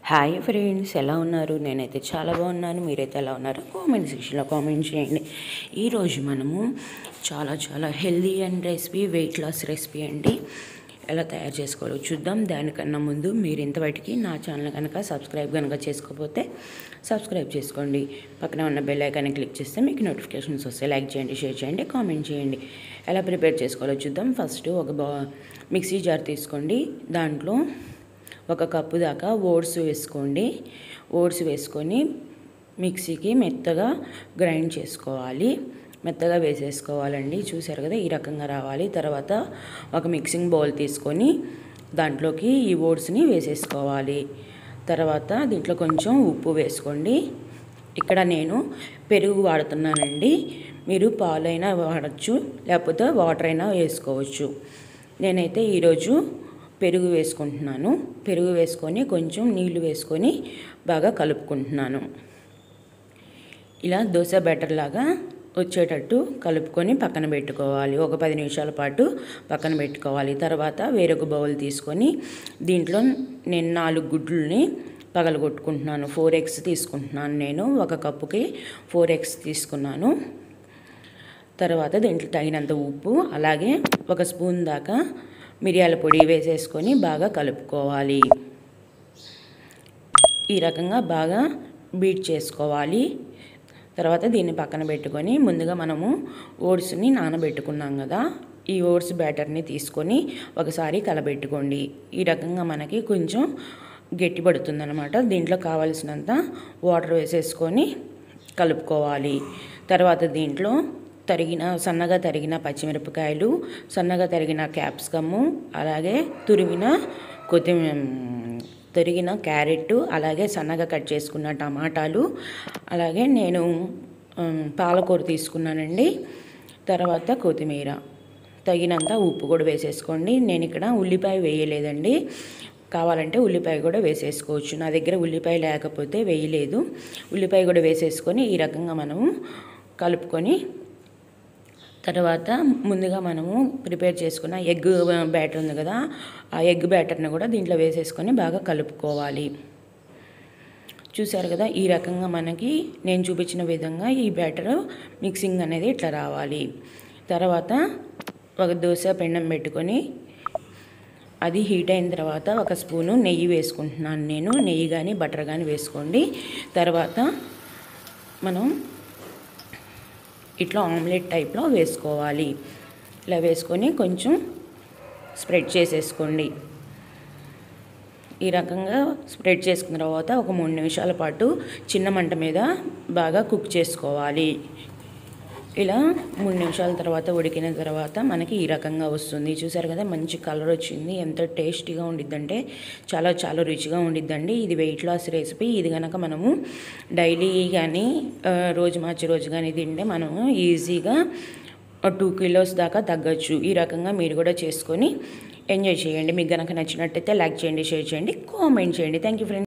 hi friends ఎలా ఉన్నారు నేనైతే చాలా బాగున్నాను మీరైతే ఎలా ఉన్నారు కామెంట్ సెక్షన్లో కామెంట్ చేయండి ఈరోజు మనము చాలా చాలా healthy and recipe weight loss recipe అండి ఎలా తయారు చేసుకోవాలో చూద్దాం దానికన్నా ముందు మీరు ఇంతవరకు నా ఛానల్ కనుక సబ్స్క్రైబ్ కనుక చేసుకోకపోతే సబ్స్క్రైబ్ చేసుకోండి పక్కన ఉన్న బెల్ ఐకాన్ క్లిక్ చేస్తే మీకు నోటిఫికేషన్స్ వస్తాయి లైక్ చేయండి షేర్ చేయండి కామెంట్ చేయండి ఎలా ప్రిపేర్ చేసుకోవాలో చూద్దాం ఫస్ట్ ఒక బా మిక్సీ జార్ తీసుకోండి దాంట్లో ఒక కప్పు దాకా ఓట్స్ వేసుకోండి ఓట్స్ వేసుకొని మిక్సీకి మెత్తగా గ్రైండ్ చేసుకోవాలి మెత్తగా వేసేసుకోవాలండి చూసారు కదా ఈ రకంగా రావాలి తర్వాత ఒక మిక్సింగ్ బౌల్ తీసుకొని దాంట్లోకి ఈ ఓట్స్ని వేసేసుకోవాలి తర్వాత దీంట్లో కొంచెం ఉప్పు వేసుకోండి ఇక్కడ నేను పెరుగు వాడుతున్నానండి మీరు పాలైనా వాడచ్చు లేకపోతే వాటర్ అయినా వేసుకోవచ్చు నేనైతే ఈరోజు పెరుగు వేసుకుంటున్నాను పెరుగు వేసుకొని కొంచెం నీళ్లు వేసుకొని బాగా కలుపుకుంటున్నాను ఇలా దోశ బ్యాటర్ లాగా వచ్చేటట్టు కలుపుకొని పక్కన పెట్టుకోవాలి ఒక పది నిమిషాల పాటు పక్కన పెట్టుకోవాలి తర్వాత వేరొక బౌల్ తీసుకొని దీంట్లో నేను నాలుగు గుడ్లని పగలగొట్టుకుంటున్నాను ఫోర్ ఎగ్స్ తీసుకుంటున్నాను నేను ఒక కప్పుకి ఫోర్ ఎగ్స్ తీసుకున్నాను తర్వాత దీంట్లో తగినంత ఉప్పు అలాగే ఒక స్పూన్ దాకా మిరియాల పొడి వేసేసుకొని బాగా కలుపుకోవాలి ఈ రకంగా బాగా బీట్ చేసుకోవాలి తర్వాత దీన్ని పక్కన పెట్టుకొని ముందుగా మనము ఓట్స్ని నానబెట్టుకున్నాం కదా ఈ ఓట్స్ బ్యాటర్ని తీసుకొని ఒకసారి కలబెట్టుకోండి ఈ రకంగా మనకి కొంచెం గట్టి పడుతుందన్నమాట దీంట్లో కావలసినంత వాటర్ వేసేసుకొని కలుపుకోవాలి తర్వాత దీంట్లో తరిగిన సన్నగా తరిగిన పచ్చిమిరపకాయలు సన్నగా తరిగిన క్యాప్సికము అలాగే తురిమిన కొత్తిమీర తరిగిన క్యారెట్ అలాగే సన్నగా కట్ చేసుకున్న టమాటాలు అలాగే నేను పాలకూర తీసుకున్నానండి తర్వాత కొత్తిమీర తగినంత ఉప్పు కూడా వేసేసుకోండి నేను ఇక్కడ ఉల్లిపాయ వేయలేదండి కావాలంటే ఉల్లిపాయ కూడా వేసేసుకోవచ్చు నా దగ్గర ఉల్లిపాయ లేకపోతే వేయలేదు ఉల్లిపాయ కూడా వేసేసుకొని ఈ రకంగా మనము కలుపుకొని తర్వాత ముందుగా మనము ప్రిపేర్ చేసుకున్న ఎగ్ బ్యాటర్ ఉంది కదా ఆ ఎగ్ బ్యాటర్ని కూడా దీంట్లో వేసేసుకొని బాగా కలుపుకోవాలి చూసారు కదా ఈ రకంగా మనకి నేను చూపించిన విధంగా ఈ బ్యాటర్ మిక్సింగ్ అనేది ఇట్లా రావాలి తర్వాత ఒక దోశ పెండం పెట్టుకొని అది హీట్ అయిన తర్వాత ఒక స్పూను నెయ్యి వేసుకుంటున్నాను నేను నెయ్యి కానీ బటర్ కానీ వేసుకోండి తర్వాత మనం ఇట్లా ఆమ్లెట్ టైప్లో వేసుకోవాలి ఇలా వేసుకొని కొంచెం స్ప్రెడ్ చేసేసుకోండి ఈ రకంగా స్ప్రెడ్ చేసుకున్న తర్వాత ఒక మూడు నిమిషాల పాటు చిన్న మంట మీద బాగా కుక్ చేసుకోవాలి ఇలా మూడు నిమిషాల తర్వాత ఉడికిన తర్వాత మనకి ఈ రకంగా వస్తుంది చూసారు కదా మంచి కలర్ వచ్చింది ఎంత టేస్టీగా ఉండిద్దంటే చాలా చాలా రుచిగా ఉండిద్దండి ఇది వెయిట్ లాస్ రెసిపీ ఇది కనుక మనము డైలీ కానీ రోజు మార్చి రోజు కానీ తింటే మనము ఈజీగా టూ కిలోస్ దాకా తగ్గచ్చు ఈ రకంగా మీరు కూడా చేసుకొని ఎంజాయ్ చేయండి మీకు కనుక నచ్చినట్టయితే లైక్ చేయండి షేర్ చేయండి కామెంట్ చేయండి థ్యాంక్ యూ ఫ్రెండ్స్